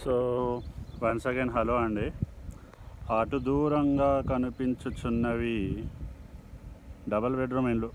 so once again hello అండి అటు దూరంగా కనిపించుచున్నవి డబల్ బెడ్రూమ్ ఇల్లు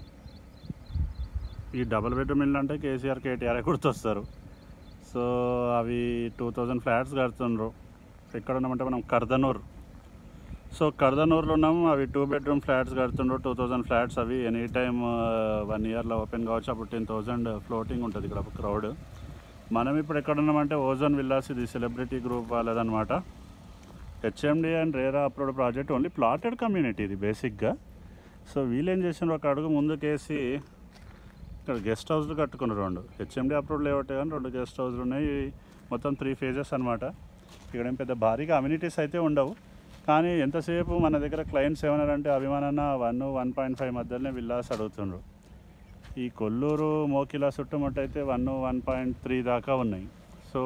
ఈ డబల్ బెడ్రూమ్ ఇల్లు అంటే కేసీఆర్ కేటీఆర్ గుర్తొస్తారు సో అవి టూ థౌజండ్ ఫ్లాట్స్ కడుతుండ్రు ఎక్కడ ఉన్నామంటే మనం కర్దనూర్ సో కర్దనూర్లో ఉన్నాము అవి టూ బెడ్రూమ్ ఫ్లాట్స్ కడుతుండ్రు టూ థౌజండ్ ఫ్లాట్స్ అవి ఎనీ టైమ్ వన్ ఇయర్లో ఓపెన్ కావచ్చు అప్పుడు టెన్ థౌజండ్ ఫ్లోటింగ్ ఉంటుంది ఇక్కడ క్రౌడ్ మనం ఇప్పుడు ఎక్కడ ఉన్నామంటే ఓజోన్ విల్లాస్ ఇది సెలబ్రిటీ గ్రూప్ వాళ్ళదనమాట HMD and RERA upload project only plotted community ఇది బేసిక్గా సో వీళ్ళు ఏం చేసినారు ఒక అడుగు ముందుకేసి ఇక్కడ గెస్ట్ హౌస్లు కట్టుకున్నారు రెండు హెచ్ఎండి అప్రూవ్ లేవట్టే కానీ రెండు గెస్ట్ హౌస్లు ఉన్నాయి మొత్తం త్రీ ఫేజెస్ అనమాట ఇక్కడ ఏం పెద్ద భారీగా అమ్యూనిటీస్ అయితే ఉండవు కానీ ఎంతసేపు మన దగ్గర క్లయింట్స్ ఏమన్నారంటే అభిమానన్న వన్ వన్ పాయింట్ ఫైవ్ మధ్యలోనే విల్లాస్ అడుగుతుండ్రు ఈ కొల్లూరు మోకిలా చుట్టుముట్టు అయితే వన్ వన్ పాయింట్ త్రీ దాకా ఉన్నాయి సో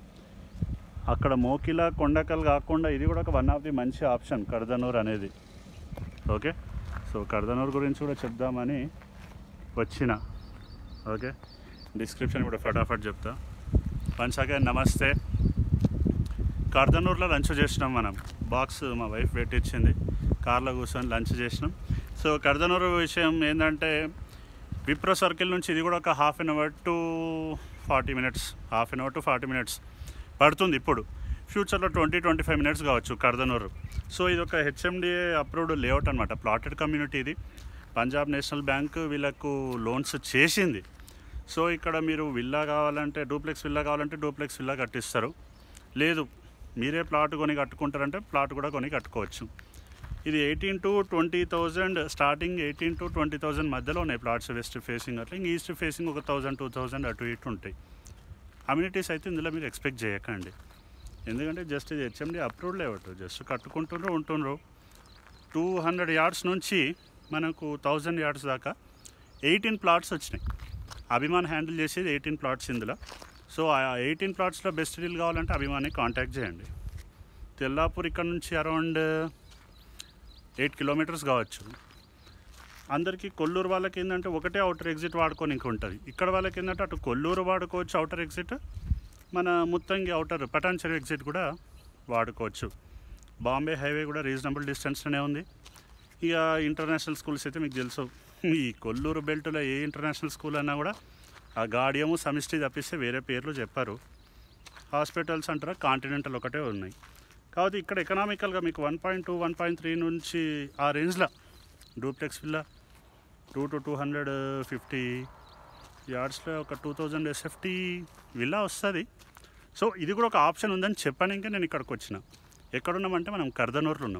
అక్కడ మోకిలా కొండకల్ కాకుండా ఇది కూడా ఒక వన్ ఆఫ్ ది మంచి ఆప్షన్ కర్దనూర్ అనేది ఓకే సో కర్దనూర్ గురించి కూడా చెప్దామని వచ్చిన ఓకే డిస్క్రిప్షన్ కూడా ఫటాఫట్ చెప్తా వన్స్ అగైన్ నమస్తే కర్దనూర్లో లంచ్ చేసినాం మనం బాక్స్ మా వైఫ్ పెట్టించింది కార్లో కూర్చొని లంచ్ చేసినాం సో కర్దనూరు విషయం ఏంటంటే విప్రో సర్కిల్ నుంచి ఇది కూడా ఒక half an hour to forty minutes half an hour to forty minutes పడుతుంది ఇప్పుడు ఫ్యూచర్లో ట్వంటీ ట్వంటీ ఫైవ్ మినిట్స్ కావచ్చు కర్దనూరు సో ఇది ఒక హెచ్ఎండిఏ అప్రూవ్డ్ లేఅవుట్ అనమాట ప్లాటెడ్ కమ్యూనిటీ ఇది పంజాబ్ నేషనల్ బ్యాంక్ వీళ్ళకు లోన్స్ చేసింది సో ఇక్కడ మీరు విల్లా కావాలంటే డూప్లెక్స్ విల్లా కావాలంటే డూప్లెక్స్ విల్లా కట్టిస్తారు లేదు మీరే ప్లాట్ కొని కట్టుకుంటారంటే ప్లాట్ కూడా కొని కట్టుకోవచ్చు ఇది eighteen to twenty thousand starting eighteen to twenty thousand మధ్యలో ఉన్నాయి ప్లాట్స్ వెస్ట్ ఫేసింగ్ అట్లా ఇంక ఈస్ట్ ఫేసింగ్ ఒక థౌజండ్ టూ థౌజండ్ అటు ఇటు ఉంటాయి అమ్యూనిటీస్ అయితే ఇందులో మీరు ఎక్స్పెక్ట్ చేయకండి ఎందుకంటే జస్ట్ ఇది హెచ్ఎండి అప్రూవ్డ్ లేవట్టు జస్ట్ కట్టుకుంటుండ్రు ఉంటుండ్రు టూ హండ్రెడ్ యార్డ్స్ నుంచి మనకు థౌజండ్ యార్డ్స్ దాకా ఎయిటీన్ ప్లాట్స్ వచ్చినాయి అభిమాన్ హ్యాండిల్ చేసేది ఎయిటీన్ ప్లాట్స్ ఇందులో సో ఆ ఎయిటీన్ ప్లాట్స్లో బెస్ట్ డీల్ కావాలంటే అభిమాన్ని కాంటాక్ట్ చేయండి తెల్లాపూర్ ఇక్కడ నుంచి అరౌండ్ ఎయిట్ కిలోమీటర్స్ కావచ్చు అందరికీ కొల్లూరు వాళ్ళకి ఏంటంటే ఒకటే అవుటర్ ఎగ్జిట్ వాడుకొని ఇంక ఉంటుంది ఇక్కడ వాళ్ళకి ఏంటంటే అటు కొల్లూరు వాడుకోవచ్చు అవుటర్ ఎగ్జిట్ మన ముత్తంగి అవుటర్ పటాన్చెరు ఎగ్జిట్ కూడా వాడుకోవచ్చు బాంబే హైవే కూడా రీజనబుల్ డిస్టెన్స్లోనే ఉంది ఇక ఇంటర్నేషనల్ స్కూల్స్ అయితే మీకు తెలుసు ఈ కొల్లూరు బెల్ట్లో ఏ ఇంటర్నేషనల్ స్కూల్ అన్నా కూడా ఆ గాడియము సమిష్టి తప్పిస్తే వేరే పేర్లు చెప్పారు హాస్పిటల్స్ అంటారా కాంటినెంటల్ ఒకటే ఉన్నాయి కాబట్టి ఇక్కడ ఎకనామికల్గా మీకు one point two one point three నుంచి ఆ రేంజ్లో duplex villa two to two hundred fifty యార్డ్స్లో ఒక టూ థౌజండ్ ఎస్ఎఫ్టీ విల్లా వస్తుంది సో ఇది కూడా ఒక ఆప్షన్ ఉందని చెప్పానికే నేను ఇక్కడికి వచ్చిన ఎక్కడున్నామంటే మనం కర్దనూరులో ఉన్నాం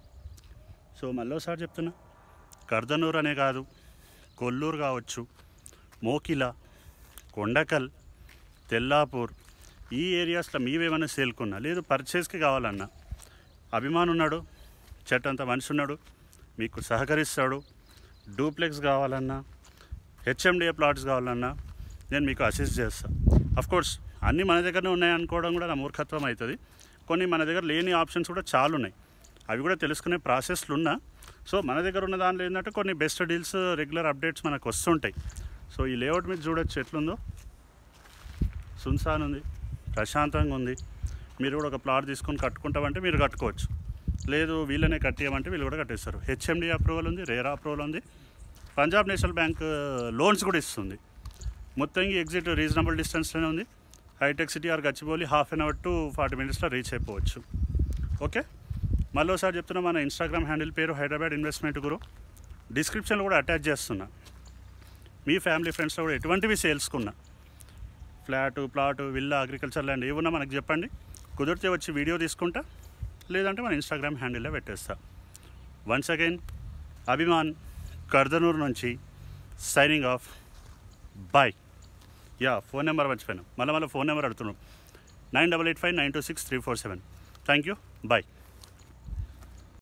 సో మళ్ళీ ఒకసారి చెప్తున్నా కర్దనూరు అనే కాదు కొల్లూరు కావచ్చు మోకిల కొండకల్ తెల్లాపూర్ ఈ ఏరియాస్లో మీవేమైనా సేల్కున్నా లేదు పర్చేస్కి కావాలన్నా అభిమాన్ ఉన్నాడు చెట్టంత మనిషి ఉన్నాడు మీకు సహకరిస్తాడు డూప్లెక్స్ కావాలన్నా హెచ్ఎండిఏ ప్లాట్స్ కావాలన్నా నేను మీకు అసిస్ట్ చేస్తాను అఫ్ కోర్స్ అన్నీ మన దగ్గరనే ఉన్నాయి అనుకోవడం కూడా నా మూర్ఖత్వం అవుతుంది కొన్ని మన దగ్గర లేని ఆప్షన్స్ కూడా చాలా ఉన్నాయి అవి కూడా తెలుసుకునే ప్రాసెస్లు ఉన్నా సో మన దగ్గర ఉన్న దానిలో ఏంటంటే కొన్ని బెస్ట్ డీల్స్ రెగ్యులర్ అప్డేట్స్ మనకు వస్తుంటాయి సో ఈ లేఅవుట్ మీద చూడొచ్చు ఎట్లుందో సున్సాన్ ఉంది ప్రశాంతంగా ఉంది మీరు కూడా ఒక ప్లాట్ తీసుకొని కట్టుకుంటామంటే మీరు కట్టుకోవచ్చు లేదు వీళ్ళనే కట్టేయమంటే వీళ్ళు కూడా కట్టేస్తారు హెచ్ఎండి అప్రూవల్ ఉంది రేరా అప్రూవల్ ఉంది పంజాబ్ నేషనల్ బ్యాంక్ లోన్స్ కూడా ఇస్తుంది మొత్తంగా ఎగ్జిట్ రీజనబుల్ డిస్టెన్స్లోనే ఉంది Hitech City or Gachibowli half an hour to forty మినిట్స్లో రీచ్ అయిపోవచ్చు ఓకే మళ్ళీ ఒకసారి చెప్తున్నా మన ఇన్స్టాగ్రామ్ హ్యాండిల్ పేరు హైదరాబాద్ ఇన్వెస్ట్మెంట్ గురు డిస్క్రిప్షన్లో కూడా అటాచ్ చేస్తున్నా మీ ఫ్యామిలీ ఫ్రెండ్స్లో కూడా ఎటువంటివి సేల్స్కున్నా flat plot villa agriculture land ఏమున్నా మనకు చెప్పండి కుదిరితే వచ్చి వీడియో తీసుకుంటా లేదంటే మన ఇన్స్టాగ్రామ్ హ్యాండిల్లో పెట్టేస్తా వన్స్ అగైన్ అభిమాన్ కర్దనూరు నుంచి signing off bye yeah phone number మర్చిపోయాను మళ్ళీ మళ్ళీ ఫోన్ నెంబర్ అడుగుతున్నాం nine double eight five nine two six three four seven thank you bye